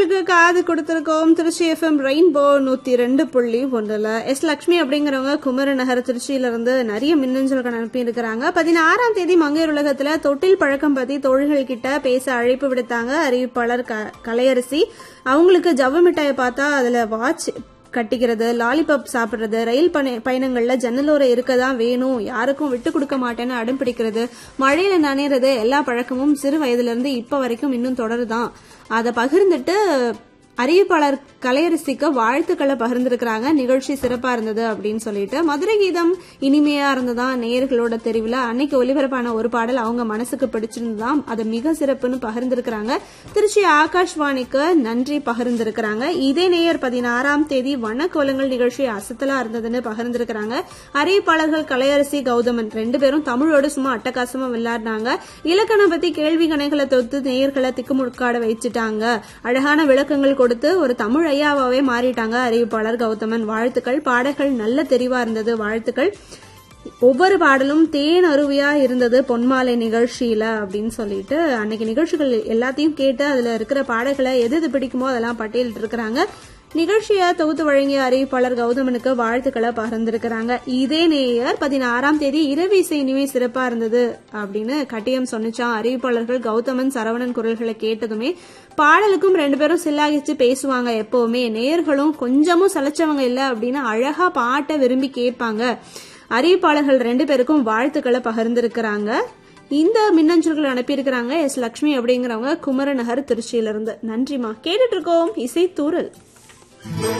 பாடல்களுக்கு காது கொடுத்திருக்கோம் திருச்சி எஃப்எம் ரெயின்போ நூத்தி ரெண்டு புள்ளி ஒன்றுல எஸ் லட்சுமி அப்படிங்கிறவங்க குமர நகர் திருச்சியில இருந்து நிறைய மின்னஞ்சல்கள் அனுப்பி இருக்கிறாங்க பதினாறாம் தேதி மங்கையர் உலகத்துல தொட்டில் பழக்கம் பத்தி தோழிகள் கிட்ட பேச அழைப்பு விடுத்தாங்க அறிவிப்பாளர் க- கலையரசி அவங்களுக்கு ஜவ்வு மிட்டாயை பார்த்தா அதுல வாட்ச் கட்டிக்கிறது லாலிபப் சாப்பிடுறது ரயில் பண பயணங்கள்ல ஜன்னலோர இருக்க தான் வேணும் யாருக்கும் விட்டு கொடுக்க மாட்டேன்னு அடம் பிடிக்கிறது மழையில நனையிறது எல்லா பழக்கமும் சிறு வயதுல இருந்து இப்ப வரைக்கும் இன்னும் தொடருதான் அதை பகிர்ந்துட்டு அறிவிப்பாளர் கலையரசிக்கு வாழ்த்துக்களை பகிர்ந்திருக்கிறாங்க நிகழ்ச்சி சிறப்பா இருந்தது அப்படின்னு சொல்லிட்டு மதுரை கீதம் இனிமையா இருந்ததா நேயர்களோட தெரிவுல அன்னைக்கு ஒலிபரப்பான ஒரு பாடல் அவங்க மனசுக்கு பிடிச்சிருந்ததாம் அது மிக சிறப்புன்னு பகிர்ந்திருக்கிறாங்க திருச்சி ஆகாஷ்வாணிக்கு நன்றி பகிர்ந்திருக்கிறாங்க இதே நேயர் பதினாறாம் தேதி வண்ணக்கோலங்கள் நிகழ்ச்சி அசத்தலா இருந்ததுன்னு பகிர்ந்திருக்கிறாங்க அறிவிப்பாளர்கள் கலையரசி கௌதமன் ரெண்டு பேரும் தமிழோடு சும்மா அட்டகாசமா விளையாடினாங்க இலக்கணம் பத்தி கேள்வி கணைகளை தொத்து நேயர்களை திக்குமுழுக்காட வச்சுட்டாங்க அழகான விளக்கங்கள் கொடுத்து ஒரு தமிழ் ஐயாவாவே மாறிட்டாங்க அறிவிப்பாளர் கௌதமன் வாழ்த்துக்கள் பாடல்கள் நல்ல தெரிவா இருந்தது வாழ்த்துக்கள் ஒவ்வொரு பாடலும் தேன் அருவியா இருந்தது பொன்மாலை நிகழ்ச்சியில அப்படின்னு சொல்லிட்டு அன்னைக்கு நிகழ்ச்சிகள் எல்லாத்தையும் கேட்டு அதுல இருக்கிற பாடல்களை எது எது பிடிக்குமோ அதெல்லாம் பட்டியலிட்டு இருக்கிறாங்க நிகழ்ச்சியை தொகுத்து வழங்கிய அறிவிப்பாளர் கௌதமனுக்கு வாழ்த்துக்களை பகிர்ந்திருக்கிறாங்க இதே நேயர் பதினாறாம் தேதி இரவு இசை இனிமே சிறப்பா இருந்தது அப்படின்னு கட்டியம் சொன்னிச்சான் அறிவிப்பாளர்கள் கௌதமன் சரவணன் குரல்களை கேட்டதுமே பாடலுக்கும் ரெண்டு பேரும் சில்லாகிச்சு பேசுவாங்க எப்பவுமே நேயர்களும் கொஞ்சமும் சலைச்சவங்க இல்ல அப்படின்னு அழகா பாட்டை விரும்பி கேட்பாங்க அறிவிப்பாளர்கள் ரெண்டு பேருக்கும் வாழ்த்துக்களை பகிர்ந்திருக்கிறாங்க இந்த மின்னஞ்சல்கள் அனுப்பியிருக்கிறாங்க எஸ் லக்ஷ்மி அப்படிங்கிறவங்க குமரநகர் திருச்சியிலிருந்து நன்றிமா கேட்டுட்டு இருக்கோம் இசை தூரல்